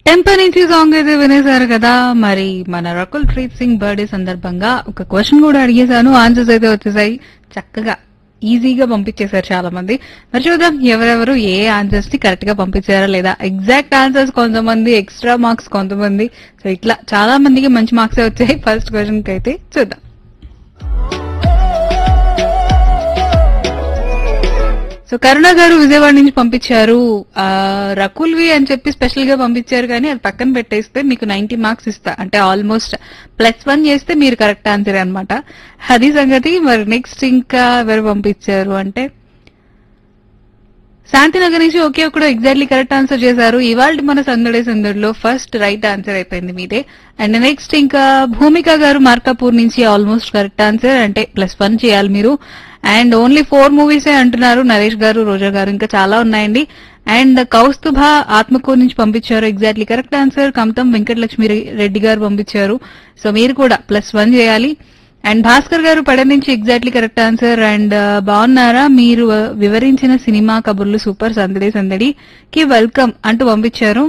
temper నుంచి song అయితే వినేశారు కదా మరి మన రకుల్ ప్రీత్ సింగ్ బర్త్డే సందర్భంగా ఒక క్వశ్చన్ కూడా అడిగేశాను ఆన్సర్స్ అయితే వచ్చేసాయి చక్కగా ఈజీగా పంపించేశారు చాలా మంది మరి చూద్దాం ఎవరెవరు ఏ ఆన్సర్స్ ని కరెక్ట్ గా పంపించారా లేదా ఎగ్జాక్ట్ ఆన్సర్స్ కొంతమంది ఎక్స్ట్రా మార్క్స్ కొంతమంది సో ఇట్లా చాలా మందికి మంచి మార్క్స్ వచ్చాయి ఫస్ట్ క్వశ్చన్ కి అయితే చూద్దాం సో కరుణ గారు విజయవాడ నుంచి పంపించారు ఆ, రకుల్వి అని చెప్పి స్పెషల్ గా పంపించారు కానీ అది పక్కన పెట్టేస్తే మీకు నైన్టీ మార్క్స్ ఇస్తా అంటే ఆల్మోస్ట్ ప్లస్ వన్ చేస్తే మీరు కరెక్ట్ ఆన్సర్ అన్నమాట అది సంగతి మరి నెక్స్ట్ ఇంకా ఎవరు పంపించారు అంటే శాంతినగర్ నుంచి ఒకే ఒకడు ఎగ్జాక్ట్లీ కరెక్ట్ ఆన్సర్ చేశారు ఇవాళ మన సందడే సందడిలో ఫస్ట్ రైట్ ఆన్సర్ అయిపోయింది మీదే అండ్ నెక్స్ట్ ఇంకా భూమిక గారు మార్కాపూర్ నుంచి ఆల్మోస్ట్ కరెక్ట్ ఆన్సర్ అంటే ప్లస్ వన్ చేయాలి మీరు అండ్ ఓన్లీ ఫోర్ మూవీసే అంటున్నారు నరేష్ గారు రోజా గారు ఇంకా చాలా ఉన్నాయండి అండ్ కౌస్తుభ ఆత్మకూరు నుంచి పంపించారు exactly correct answer Kamatam Venkatalakshmi Reddy గారు పంపించారు సో మీరు కూడా ప్లస్ వన్ చేయాలి అండ్ భాస్కర్ గారు పడ నుంచి ఎగ్జాక్ట్లీ కరెక్ట్ ఆన్సర్ అండ్ బాగున్నారా మీరు uh, వివరించిన సినిమా కబుర్లు సూపర్ సందడి సందడి కి వెల్కమ్ అంటూ పంపించారు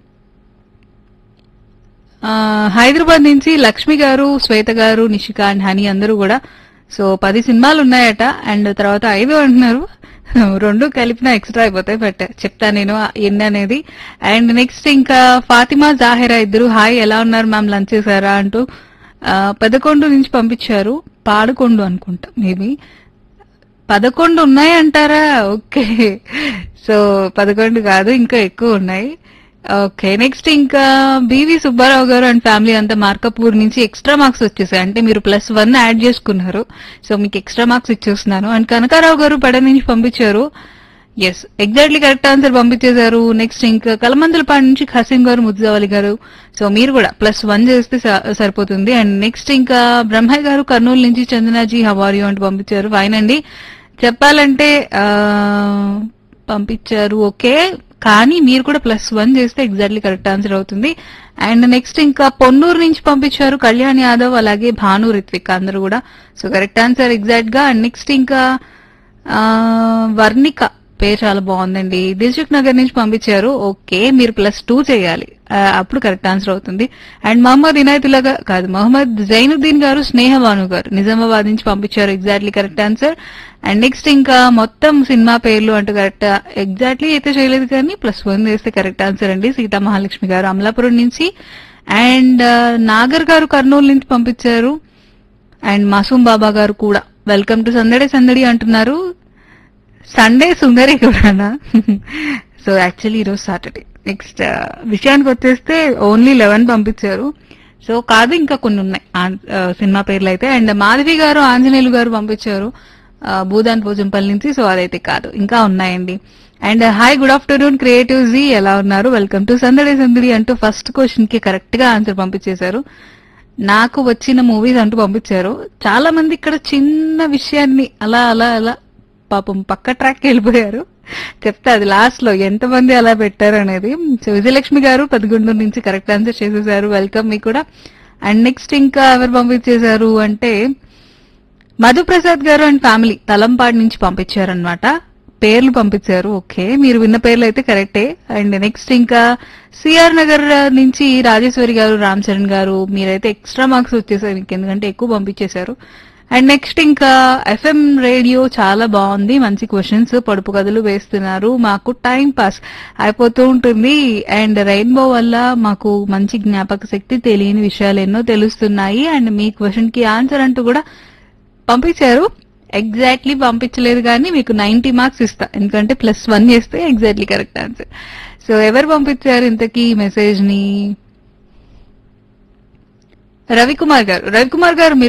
ఆ, హైదరాబాద్ నుంచి లక్ష్మి గారు శ్వేత గారు నిషిక అండ్ హనీ అందరూ కూడా సో పది సినిమాలు ఉన్నాయట అండ్ తర్వాత ఐదు అంటున్నారు రెండు కలిపిన ఎక్స్ట్రా అయిపోతాయి బట్ చెప్తా నేను ఎన్ని అనేది అండ్ నెక్స్ట్ ఇంకా ఫాతిమా జాహిరా ఇద్దరు హాయ్ ఎలా ఉన్నారు మ్యామ్ లంచ్ చేశారా అంటూ ఆ, పదకొండు నుంచి పంపించారు పాడకొండు అనుకుంటా మేబీ పదకొండు ఉన్నాయి అంటారా ఓకే సో పదకొండు కాదు ఇంకా ఎక్కువ ఉన్నాయి ఓకే నెక్స్ట్ ఇంకా బివి సుబ్బారావు గారు అండ్ ఫ్యామిలీ అంతా మార్కపూర్ నుంచి ఎక్స్ట్రా మార్క్స్ వచ్చేసాయి అంటే మీరు ప్లస్ వన్ యాడ్ చేసుకున్నారు సో మీకు ఎక్స్ట్రా మార్క్స్ ఇచ్చేస్తున్నాను అండ్ కనకారావు గారు పడ నుంచి పంపించారు ఎస్ ఎగ్జాక్ట్లీ కరెక్ట్ ఆన్సర్ పంపించేశారు నెక్స్ట్ ఇంకా కలమందలపాడు నుంచి ఖసీం గారు ముద్దావలి గారు సో మీరు కూడా ప్లస్ వన్ చేస్తే స- సరిపోతుంది అండ్ నెక్స్ట్ ఇంకా బ్రహ్మయ్య గారు కర్నూలు నుంచి చందనాజీ హవారియో అంటూ పంపించారు ఫైన్ అండి చెప్పాలంటే ఆ, పంపించారు ఓకే కానీ మీరు కూడా ప్లస్ వన్ చేస్తే ఎగ్జాక్ట్లీ కరెక్ట్ ఆన్సర్ అవుతుంది అండ్ నెక్స్ట్ ఇంకా పొన్నూరు నుంచి పంపించారు కళ్యాణ్ యాదవ్ అలాగే భాను రిత్విక్ అందరూ కూడా సో కరెక్ట్ ఆన్సర్ ఎగ్జాక్ట్ గా అండ్ నెక్స్ట్ ఇంకా ఆ, వర్ణిక పేరు చాలా బాగుందండి దిల్సుఖ్ నగర్ నుంచి పంపించారు ఓకే మీరు ప్లస్ టూ చేయాలి ఆ, అప్పుడు కరెక్ట్ ఆన్సర్ అవుతుంది అండ్ మహమ్మద్ ఇనాయతుల్లా గా- కాదు మహమ్మద్ జైనుద్దీన్ గారు స్నేహవాను గారు నిజామాబాద్ నుంచి పంపించారు exactly correct answer and next ఇంకా మొత్తం సినిమా పేర్లు అంటూ కరెక్ట్ ఎగ్జాక్ట్లీ అయితే చేయలేదు కానీ ప్లస్ వన్ చేస్తే కరెక్ట్ ఆన్సర్ అండి సీతా మహాలక్ష్మి గారు అమలాపురం నుంచి అండ్ నాగర్ గారు కర్నూలు నుంచి పంపించారు అండ్ మాసూం బాబా గారు కూడా వెల్కమ్ టు సందడి సందడి అంటున్నారు సండే సుందరి కూడానా సో యాక్చువల్లీ ఈరోజు సాటర్డే నెక్స్ట్ విషయానికి వచ్చేస్తే ఓన్లీ లెవెన్ పంపించారు సో కాదు ఇంకా కొన్ని ఉన్నాయి ఆన్- ఆ, సినిమా పేర్లు అయితే అండ్ మాధవి గారు ఆంజనేయులు గారు పంపించారు ఆ, భూదాన్ పోజంపల్లి నుంచి సో అదైతే కాదు ఇంకా ఉన్నాయండి and hi good afternoon creative ji ఎలా ఉన్నారు వెల్కమ్ టు సందడి సందడి అంటూ ఫస్ట్ క్వశ్చన్ కి కరెక్ట్ గా ఆన్సర్ పంపించేశారు నాకు వచ్చిన మూవీస్ అంటూ పంపించారు చాలా మంది ఇక్కడ చిన్న విషయాన్ని అలా అలా అలా పాపం పక్క ట్రాక్ వెళ్ళిపోయారు చెప్తే అది లాస్ట్ లో ఎంతమంది అలా పెట్టారు అనేది సో విజయలక్ష్మి గారు పదకొండు నుంచి కరెక్ట్ ఆన్సర్ చేసేసారు వెల్కమ్ మీకు కూడా అండ్ నెక్స్ట్ ఇంకా ఎవరు పంపించేశారు అంటే మధుప్రసాద్ గారు అండ్ ఫ్యామిలీ తలంపాడు నుంచి పంపించారనమాట పేర్లు పంపించారు ఓకే మీరు విన్న పేర్లు అయితే కరెక్టే అండ్ నెక్స్ట్ ఇంకా సిఆర్ నగర్ నుంచి రాజేశ్వరి గారు రామ్ చరణ్ గారు మీరైతే ఎక్స్ట్రా మార్క్స్ వచ్చేసారు మీకు ఎందుకంటే ఎక్కువ పంపించేశారు అండ్ నెక్స్ట్ ఇంకా ఎఫ్ఎం రేడియో చాలా బాగుంది మంచి క్వశ్చన్స్ పొడుపు కథలు వేస్తున్నారు మాకు టైం పాస్ అయిపోతూ ఉంటుంది అండ్ రెయిన్బో వల్ల మాకు మంచి జ్ఞాపక శక్తి తెలియని విషయాలు ఎన్నో తెలుస్తున్నాయి అండ్ మీ క్వశ్చన్ కి ఆన్సర్ అంటూ కూడా పంపించారు ఎగ్జాక్ట్లీ పంపించలేదు కానీ మీకు నైన్టీ మార్క్స్ ఇస్తా ఎందుకంటే ప్లస్ వన్ చేస్తే ఎగ్జాక్ట్లీ కరెక్ట్ ఆన్సర్ సో ఎవరు పంపించారు ఇంతకీ మెసేజ్ ని రవికుమార్ గారు రవికుమార్ గారు మీరు